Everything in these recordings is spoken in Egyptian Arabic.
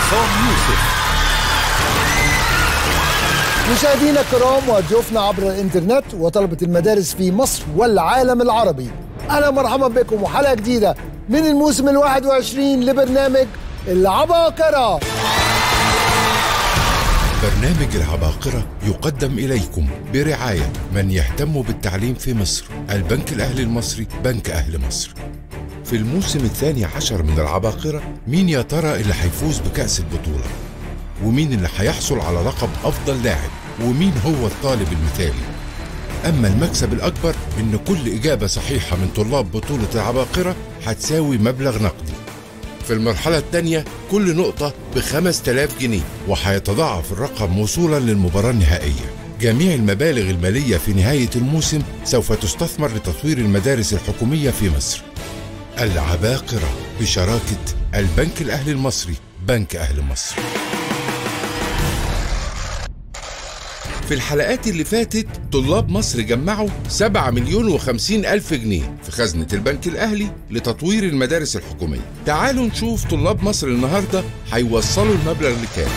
عصام يوسف مشاهدينا الكرام وضيوفنا عبر الانترنت وطلبة المدارس في مصر والعالم العربي اهلا ومرحبا بكم وحلقة جديدة من الموسم الواحد وعشرين لبرنامج العباقرة برنامج العباقرة يقدم إليكم برعاية من يهتم بالتعليم في مصر البنك الأهلي المصري بنك أهل مصر في الموسم الثاني عشر من العباقرة مين يا ترى اللي هيفوز بكأس البطولة ومين اللي هيحصل على لقب أفضل لاعب ومين هو الطالب المثالي أما المكسب الأكبر إن كل إجابة صحيحة من طلاب بطولة العباقرة هتساوي مبلغ نقدي في المرحلة الثانية كل نقطة ب 5000 جنيه وهيتضاعف الرقم وصولا للمباراة النهائية جميع المبالغ المالية في نهاية الموسم سوف تستثمر لتطوير المدارس الحكومية في مصر العباقرة بشراكة البنك الأهلي المصري بنك أهل مصر في الحلقات اللي فاتت طلاب مصر جمعوا 7 مليون و50 ألف جنيه في خزنة البنك الأهلي لتطوير المدارس الحكومية تعالوا نشوف طلاب مصر النهاردة هيوصلوا المبلغ لكام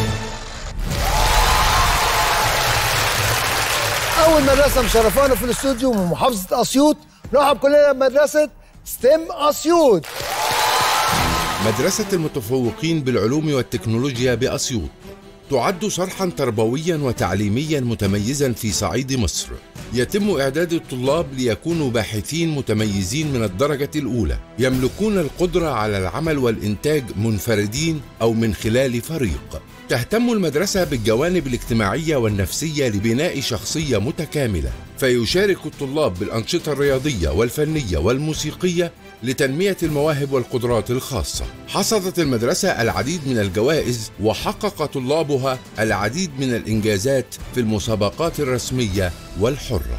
أول مدرسة مشرفانا في الاستوديو من محافظة أسيوط نرحب كلنا بمدرسة ستيم أسيوط مدرسة المتفوقين بالعلوم والتكنولوجيا بأسيوط تعد صرحا تربويا وتعليميا متميزا في صعيد مصر يتم اعداد الطلاب ليكونوا باحثين متميزين من الدرجه الاولى يملكون القدره على العمل والانتاج منفردين او من خلال فريق تهتم المدرسه بالجوانب الاجتماعيه والنفسيه لبناء شخصيه متكامله فيشارك الطلاب بالانشطه الرياضيه والفنيه والموسيقيه لتنميه المواهب والقدرات الخاصه حصدت المدرسه العديد من الجوائز وحقق طلابها العديد من الانجازات في المسابقات الرسميه والحره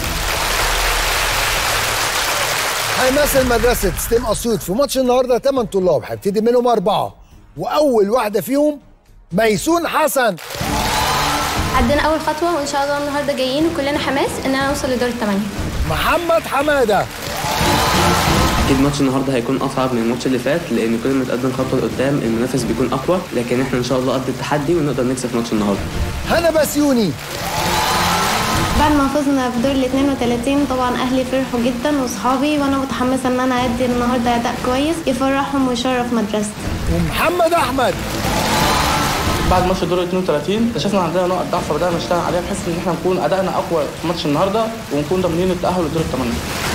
هيمثل مدرسة ستيم أسيوط في ماتش النهاردة 8 طلاب هيبتدي منهم أربعة وأول واحدة فيهم ميسون حسن عدينا اول خطوه وان شاء الله النهارده جايين وكلنا حماس اننا نوصل لدور الثمانيه محمد حمادة اكيد ماتش النهارده هيكون اصعب من الماتش اللي فات لان كل ما نتقدم خطوه لقدام المنافس بيكون اقوى لكن احنا ان شاء الله قد التحدي ونقدر نكسب ماتش النهارده هنا بسيوني بعد ما فزنا في دور ال 32 طبعا اهلي فرحوا جدا واصحابي وانا متحمسه ان انا ادي النهارده اداء كويس يفرحهم ويشرف مدرستي ومحمد أحمد بعد ماتش دور 32 اكتشفنا عندنا نقط ضعف فبدانا نشتغل عليها بحيث ان احنا نكون ادائنا اقوى في ماتش النهارده ونكون ضامنين التاهل لدور الثمانيه.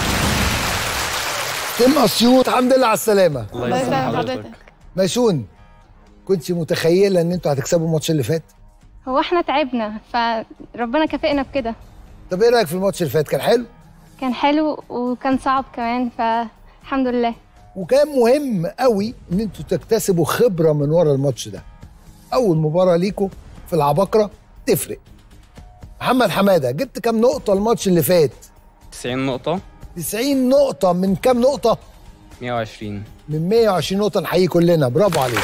ستيم أسيوط الحمد لله على السلامة الله يسلمك حضرتك ميسون كنت متخيلة إن أنتوا هتكسبوا الماتش اللي فات هو احنا تعبنا فربنا كافئنا بكده طب إيه رأيك في الماتش اللي فات كان حلو كان حلو وكان صعب كمان فالحمد لله وكان مهم قوي ان انتوا تكتسبوا خبره من ورا الماتش ده اول مباراه ليكوا في العباقره تفرق محمد حماده جبت كام نقطه الماتش اللي فات 90 نقطه 90 نقطه من كام نقطه 120 من 120 نقطه نحيي كلنا برافو عليك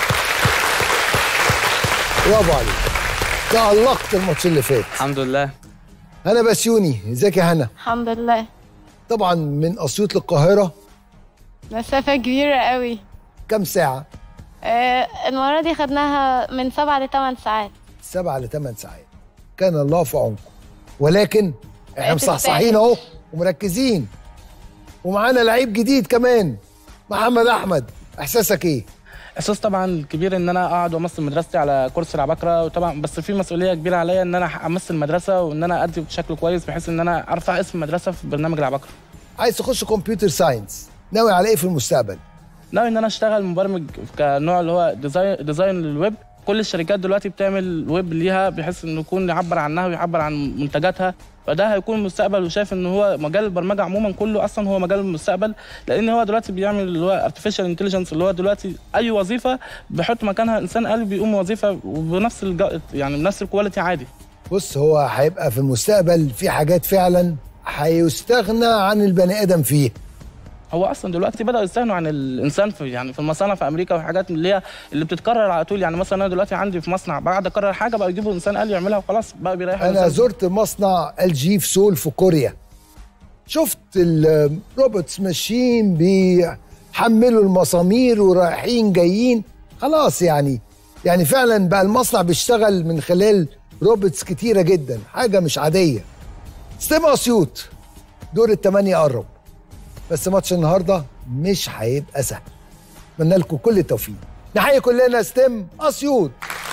برافو عليك تألقت الماتش اللي فات الحمد لله هنا بسيوني ازيك يا هنا الحمد لله طبعا من اسيوط للقاهره مسافة كبيرة قوي كام ساعه آه المرة دي خدناها من سبعة لثمان ساعات سبعة لثمان ساعات كان الله في عونكم ولكن احنا بقيت مصحصحين اهو ومركزين ومعانا لعيب جديد كمان محمد احمد احساسك ايه احساس طبعا كبير ان انا اقعد وامثل مدرستي على كرسي العباقره وطبعا بس في مسؤوليه كبيره عليا ان انا امثل المدرسه وان انا ادي بشكل كويس بحيث ان انا ارفع اسم المدرسه في برنامج العباقره. عايز تخش كمبيوتر ساينس ناوي على ايه في المستقبل ناوي ان انا اشتغل مبرمج كنوع اللي هو ديزاين ديزاين للويب كل الشركات دلوقتي بتعمل ويب ليها بحيث انه يكون يعبر عنها ويعبر عن منتجاتها فده هيكون المستقبل وشايف ان هو مجال البرمجه عموما كله اصلا هو مجال المستقبل لان هو دلوقتي بيعمل اللي هو ارتفيشال انتليجنس اللي هو دلوقتي اي وظيفه بيحط مكانها انسان آلي بيقوم وظيفه وبنفس الج... يعني بنفس الكواليتي عادي بص هو هيبقى في المستقبل في حاجات فعلا هيستغنى عن البني ادم فيه هو اصلا دلوقتي بداوا يستغنوا عن الانسان في يعني في المصانع في امريكا وحاجات اللي هي اللي بتتكرر على طول يعني مثلا انا دلوقتي عندي في مصنع بعد اكرر حاجه بقى يجيبوا انسان آلي يعملها وخلاص بقى بيريح انا الإنسان. زرت مصنع ال جي في سول في كوريا شفت الروبوتس ماشيين بيحملوا المسامير ورايحين جايين خلاص يعني يعني فعلا بقى المصنع بيشتغل من خلال روبوتس كتيره جدا حاجه مش عاديه ستيم اسيوط دور الثمانيه قرب بس ماتش النهارده مش هيبقى سهل اتمنى لكم كل التوفيق نحيي كلنا ستيم اسيوط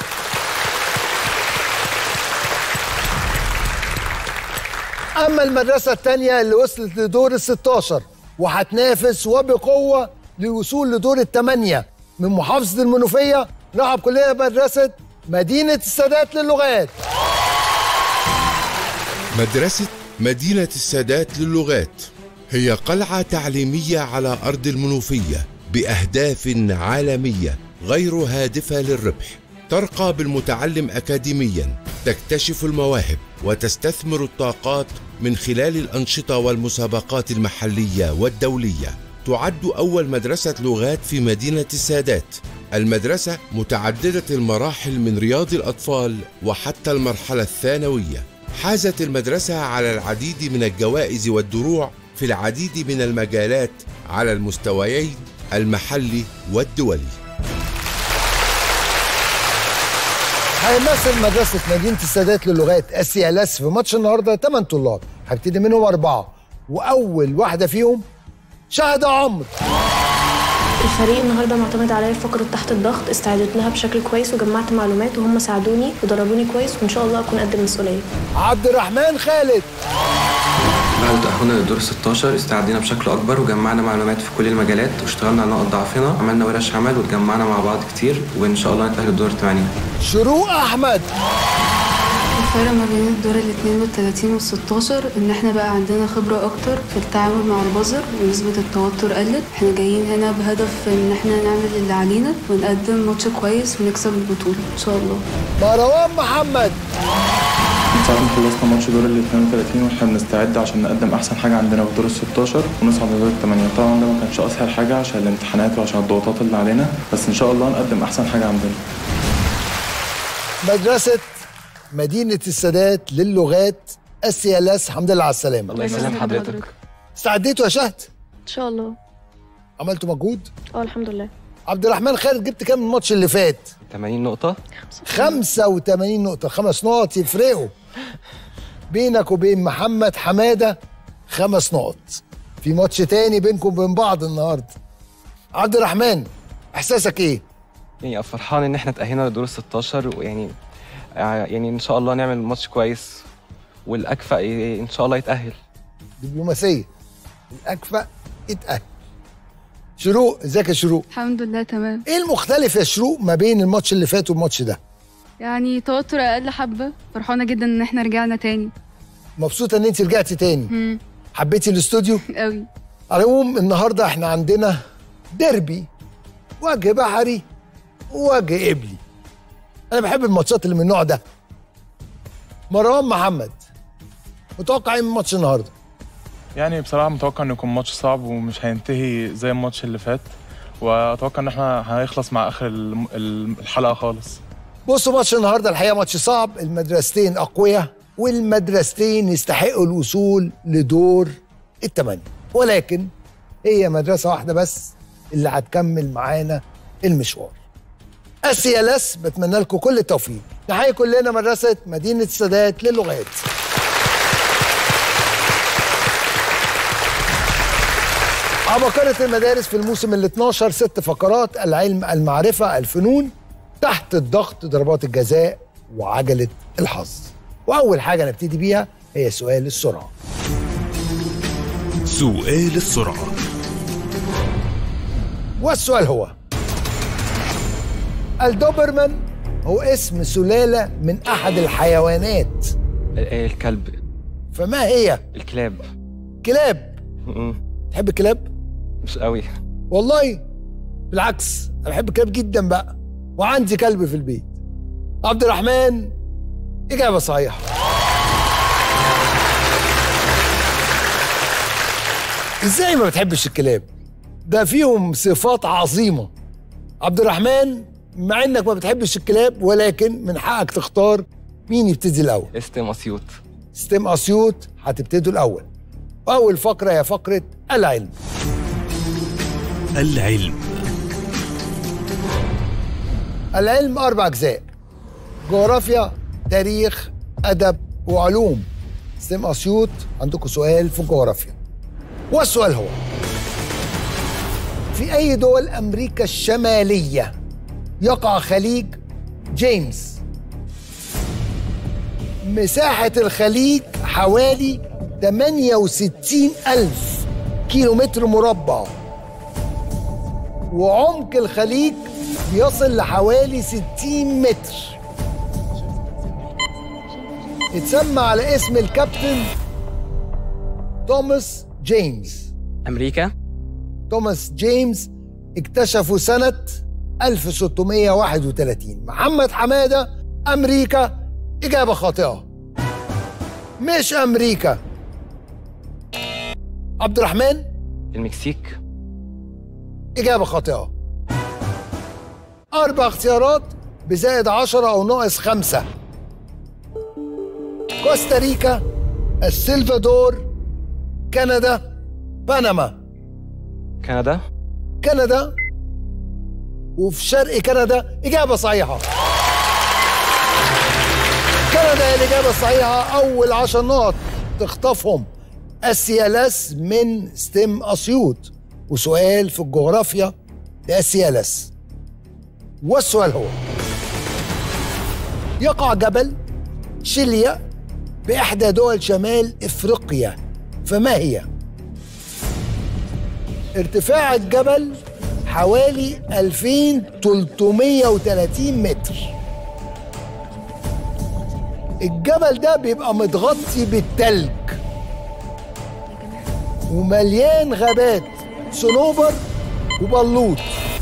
اما المدرسه الثانيه اللي وصلت لدور ال 16 وهتنافس وبقوه للوصول لدور الثمانيه من محافظه المنوفيه نرحب كلنا بمدرسه مدينه السادات للغات مدرسة مدينة السادات للغات هي قلعة تعليمية على أرض المنوفية بأهداف عالمية غير هادفة للربح ترقى بالمتعلم أكاديميا تكتشف المواهب وتستثمر الطاقات من خلال الأنشطة والمسابقات المحلية والدولية تعد أول مدرسة لغات في مدينة السادات المدرسة متعددة المراحل من رياض الأطفال وحتى المرحلة الثانوية حازت المدرسة على العديد من الجوائز والدروع في العديد من المجالات على المستويين المحلي والدولي هيمثل مدرسة مدينة السادات للغات السي ال اس في ماتش النهارده 8 طلاب هبتدي منهم أربعة وأول واحدة فيهم شهد عمرو الفريق النهارده معتمد عليا في فقره تحت الضغط استعدت لها بشكل كويس وجمعت معلومات وهم ساعدوني ودربوني كويس وان شاء الله اكون قد المسؤوليه عبد الرحمن خالد بعد تأهلنا للدور 16 استعدينا بشكل أكبر وجمعنا معلومات في كل المجالات واشتغلنا على نقط ضعفنا عملنا ورش عمل واتجمعنا مع بعض كتير وإن شاء الله نتأهل للدور 80 شروق أحمد الفرق ما بين الدور ال 32 وال 16 ان احنا بقى عندنا خبرة اكتر في التعامل مع البازر ونسبة التوتر قلت احنا جايين هنا بهدف ان احنا نعمل اللي علينا ونقدم ماتش كويس ونكسب البطولة ان شاء الله مروان محمد من ساعة ما خلصنا ماتش دور ال 32 واحنا بنستعد عشان نقدم أحسن حاجة عندنا في دور ال 16 ونصعد لدور الثمانية طبعا ده ما كانش أسهل حاجة عشان الامتحانات وعشان الضغوطات اللي علينا بس إن شاء الله نقدم أحسن حاجة عندنا مدرسة مدينة السادات للغات السي ال اس الحمد لله على السلامة الله يسلم حضرتك استعديتوا يا شهد ان شاء الله عملتوا مجهود اه الحمد لله عبد الرحمن خالد جبت كام من الماتش اللي فات 80 نقطة 85 نقطة خمس نقط يفرقوا بينك وبين محمد حمادة خمس نقط في ماتش تاني بينكم وبين بعض النهاردة عبد الرحمن احساسك ايه؟ يعني فرحان إن احنا تأهلنا للدور 16 ويعني يعني إن شاء الله نعمل ماتش كويس والأكفأ ي- إن شاء الله يتأهل دبلوماسية الأكفأ اتأهل شروق ازيك يا شروق؟ الحمد لله تمام ايه المختلف يا شروق ما بين الماتش اللي فات والماتش ده؟ يعني توتر اقل حبة فرحانة جدا ان احنا رجعنا تاني مبسوطة ان انت رجعتي تاني مم. حبيتي الاستوديو؟ قوي على العموم النهارده احنا عندنا ديربي وجه بحري ووجه قبلي انا بحب الماتشات اللي من النوع ده مروان محمد متوقع ايه من ماتش النهارده يعني بصراحة متوقع إنه يكون ماتش صعب ومش هينتهي زي الماتش اللي فات وأتوقع إن احنا هيخلص مع آخر الم- الحلقة خالص بصوا ماتش النهارده الحقيقه ماتش صعب المدرستين اقوياء والمدرستين يستحقوا الوصول لدور الثمانيه ولكن هي مدرسه واحده بس اللي هتكمل معانا المشوار السي ال اس بتمنى لكم كل التوفيق نحيي كلنا مدرسه مدينه السادات للغات عبقرة المدارس في الموسم ال 12 ست فقرات العلم المعرفة الفنون تحت الضغط ضربات الجزاء وعجلة الحظ وأول حاجة نبتدي بيها هي سؤال السرعة سؤال السرعة والسؤال هو الدوبرمان هو اسم سلالة من أحد الحيوانات ال- الكلب فما هي الكلاب كلاب م-م. تحب الكلاب؟ مش قوي والله بالعكس أنا بحب الكلاب جدا بقى وعندي كلب في البيت عبد الرحمن إجابة صحيحة ازاي ما بتحبش الكلاب ده فيهم صفات عظيمة عبد الرحمن مع انك ما بتحبش الكلاب ولكن من حقك تختار مين يبتدي الاول استم أسيوط ستيم اسيوط هتبتدوا الاول واول فقرة هي فقرة العلم العلم العلم أربع أجزاء جغرافيا تاريخ أدب وعلوم سيم أسيوط عندكم سؤال في الجغرافيا والسؤال هو في أي دول أمريكا الشمالية يقع خليج جيمس مساحة الخليج حوالي 68 ألف كيلومتر مربع وعمق الخليج بيصل لحوالي 60 متر اتسمى على اسم الكابتن توماس جيمس امريكا توماس جيمس اكتشفوا سنة 1631 محمد حمادة أمريكا إجابة خاطئة مش أمريكا عبد الرحمن المكسيك إجابة خاطئة أربع اختيارات بزائد عشرة أو ناقص خمسة كوستاريكا السلفادور كندا بنما كندا كندا وفي شرق كندا إجابة صحيحة كندا هي الإجابة الصحيحة أول عشر نقط تخطفهم السيالس من ستيم أسيوط وسؤال في الجغرافيا للسيالس والسؤال هو يقع جبل شيليا بإحدى دول شمال إفريقيا فما هي؟ ارتفاع الجبل حوالي 2330 متر الجبل ده بيبقى متغطي بالتلج ومليان غابات صنوبر وبلوط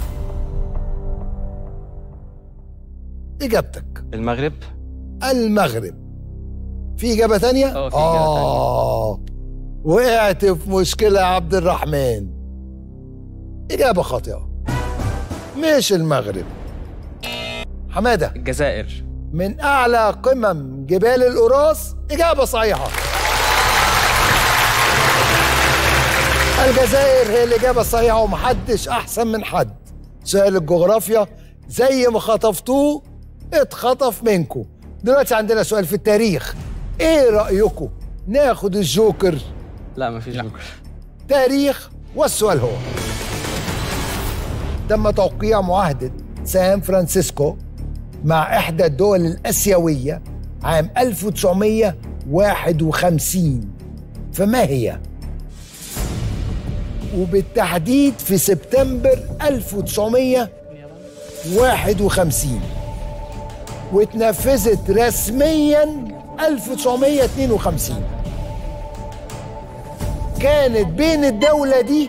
اجابتك المغرب المغرب في اجابه تانية اه في إجابة اه وقعت في مشكله يا عبد الرحمن اجابه خاطئه مش المغرب حماده الجزائر من اعلى قمم جبال القراص اجابه صحيحه الجزائر هي الاجابه الصحيحه ومحدش احسن من حد سؤال الجغرافيا زي ما خطفتوه اتخطف منكم دلوقتي عندنا سؤال في التاريخ ايه رايكم ناخد الجوكر لا مفيش جوكر تاريخ والسؤال هو تم توقيع معاهدة سان فرانسيسكو مع إحدى الدول الآسيوية عام 1951 فما هي؟ وبالتحديد في سبتمبر 1951 واتنفذت رسميا 1952 كانت بين الدولة دي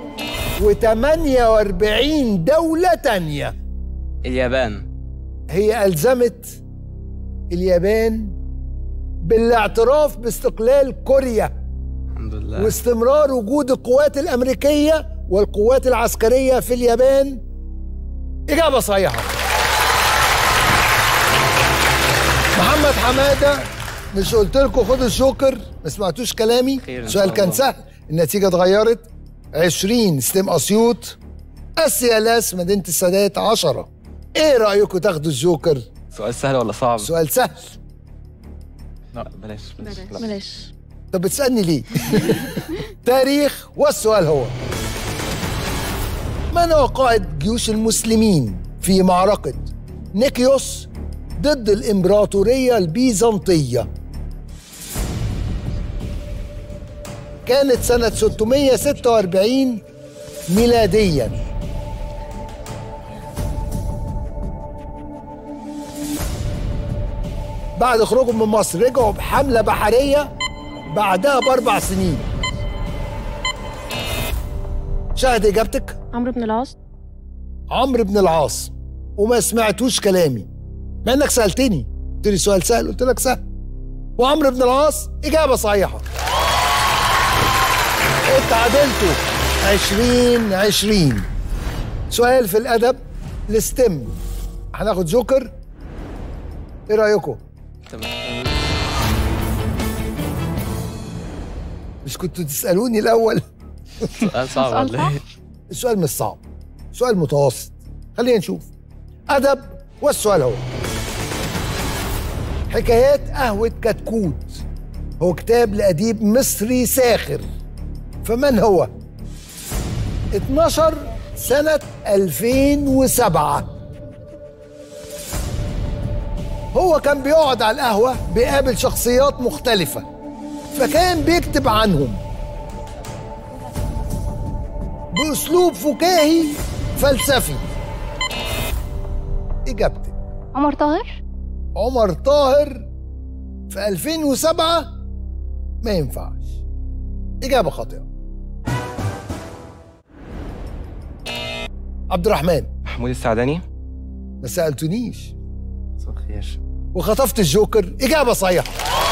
و48 دولة تانية اليابان هي ألزمت اليابان بالاعتراف باستقلال كوريا الحمد لله واستمرار وجود القوات الأمريكية والقوات العسكرية في اليابان إجابة صحيحة محمد حمادة مش قلت لكم خدوا الجوكر ما سمعتوش كلامي خير إن السؤال شاء كان الله. سهل النتيجة اتغيرت 20 ستيم أسيوط السيالاس مدينة السادات 10 ايه رأيكم تاخدوا الجوكر سؤال سهل ولا صعب؟ سؤال سهل لا بلاش بلاش لا. بلاش طب بتسألني ليه تاريخ والسؤال هو من هو قائد جيوش المسلمين في معركة نيكيوس ضد الإمبراطورية البيزنطية كانت سنة 646 ميلاديا بعد خروجهم من مصر رجعوا بحملة بحرية بعدها بأربع سنين شاهد إجابتك عمرو بن العاص عمرو بن العاص وما سمعتوش كلامي مع انك سالتني قلت لي سؤال سهل قلت لك سهل وعمرو بن العاص اجابه صحيحه اتعادلتوا 20 20 سؤال في الادب الستم هناخد جوكر ايه رايكم تمام مش كنتوا تسالوني الاول سؤال صعب ولا ايه؟ السؤال مش صعب سؤال متوسط خلينا نشوف أدب والسؤال هو حكايات قهوة كتكوت هو كتاب لأديب مصري ساخر فمن هو؟ 12 سنة 2007 هو كان بيقعد على القهوة بيقابل شخصيات مختلفة فكان بيكتب عنهم بأسلوب فكاهي فلسفي إجابتك عمر طاهر عمر طاهر في 2007 ما ينفعش إجابة خاطئة عبد الرحمن محمود السعداني ما سألتنيش مساء الخير وخطفت الجوكر إجابة صحيحة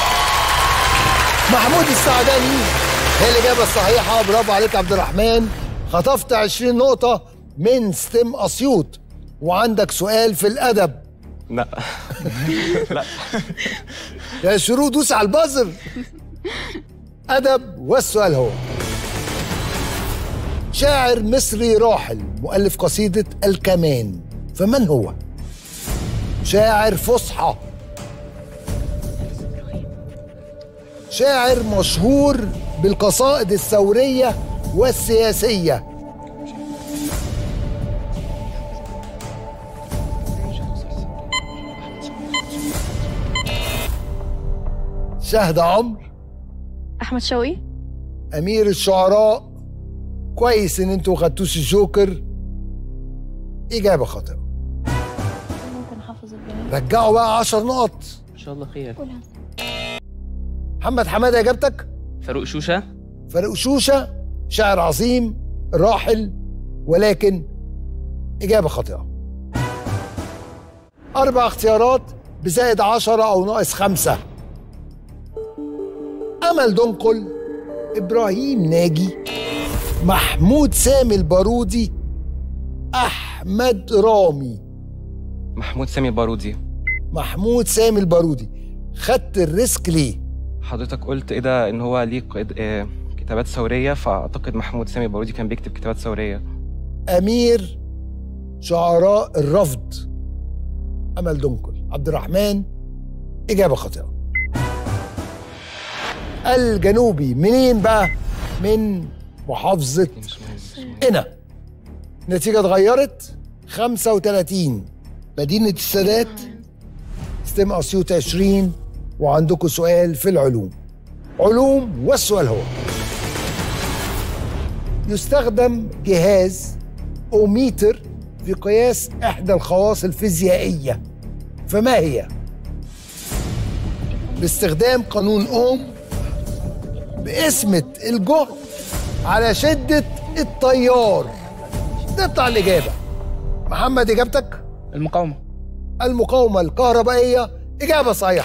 محمود السعداني هي الإجابة الصحيحة برافو عليك عبد الرحمن خطفت 20 نقطة من ستيم أسيوط وعندك سؤال في الأدب لا لا يا شروق دوس على البازر أدب والسؤال هو شاعر مصري راحل مؤلف قصيدة الكمان فمن هو؟ شاعر فصحى شاعر مشهور بالقصائد الثورية والسياسية شهد عمرو احمد شوقي امير الشعراء كويس ان انتوا خدتوش الجوكر اجابه خاطئه ممكن حافظ البنات رجعوا بقى 10 نقط ان شاء الله خير محمد حماده اجابتك فاروق شوشه فاروق شوشه شاعر عظيم راحل ولكن اجابه خاطئه اربع اختيارات بزائد عشرة او ناقص خمسة امل دنقل ابراهيم ناجي محمود سامي البارودي احمد رامي محمود سامي البارودي محمود سامي البارودي خدت الريسك ليه حضرتك قلت ايه ده ان هو ليه قيد- آه، كتابات ثوريه فاعتقد محمود سامي البارودي كان بيكتب كتابات ثوريه امير شعراء الرفض امل دنقل عبد الرحمن اجابه خاطئه الجنوبي منين بقى من محافظه قنا النتيجه اتغيرت 35 مدينه السادات ستيم اسيوط 20 وعندكم سؤال في العلوم علوم والسؤال هو يستخدم جهاز أوميتر في قياس إحدى الخواص الفيزيائية فما هي؟ باستخدام قانون أوم بقسمة الجهد على شدة التيار تطلع الإجابة محمد إجابتك؟ المقاومه المقاومة الكهربائية إجابة صحيحة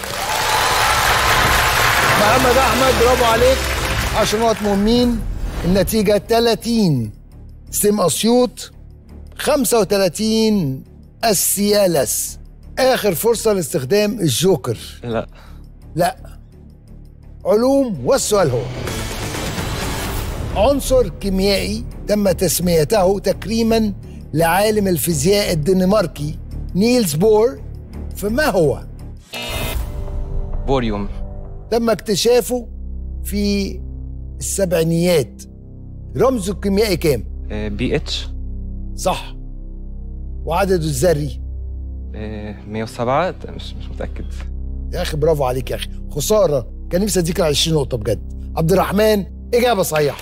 محمد أحمد برافو عليك 10 نقط مهمين النتيجة 30 سيم أسيوط 35 السيالس آخر فرصة لاستخدام الجوكر لا لا علوم والسؤال هو عنصر كيميائي تم تسميته تكريما لعالم الفيزياء الدنماركي نيلز بور فما هو؟ بوريوم تم اكتشافه في السبعينيات رمزه الكيميائي كام؟ آه، بي اتش صح وعدده الذري آه، 107 مش مش متاكد يا اخي برافو عليك يا اخي خساره كان نفسي اديك ال 20 نقطه بجد عبد الرحمن اجابه صحيحه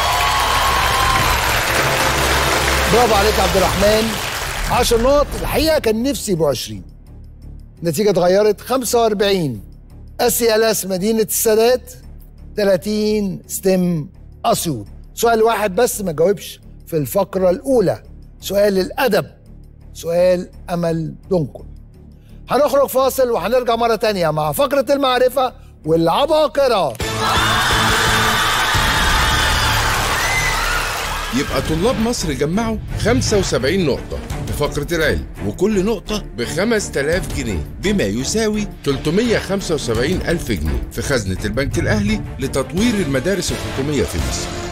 برافو عليك يا عبد الرحمن 10 نقط الحقيقه كان نفسي يبقوا 20 النتيجه اتغيرت 45 اسي الاس مدينه السادات 30 ستيم اسيوط سؤال واحد بس ما جاوبش في الفقره الاولى سؤال الادب سؤال امل دنقل هنخرج فاصل وهنرجع مرة تانية مع فقرة المعرفة والعباقرة يبقى طلاب مصر جمعوا 75 نقطة في فقرة العلم وكل نقطة ب 5000 جنيه بما يساوي 375 ألف جنيه في خزنة البنك الأهلي لتطوير المدارس الحكومية في مصر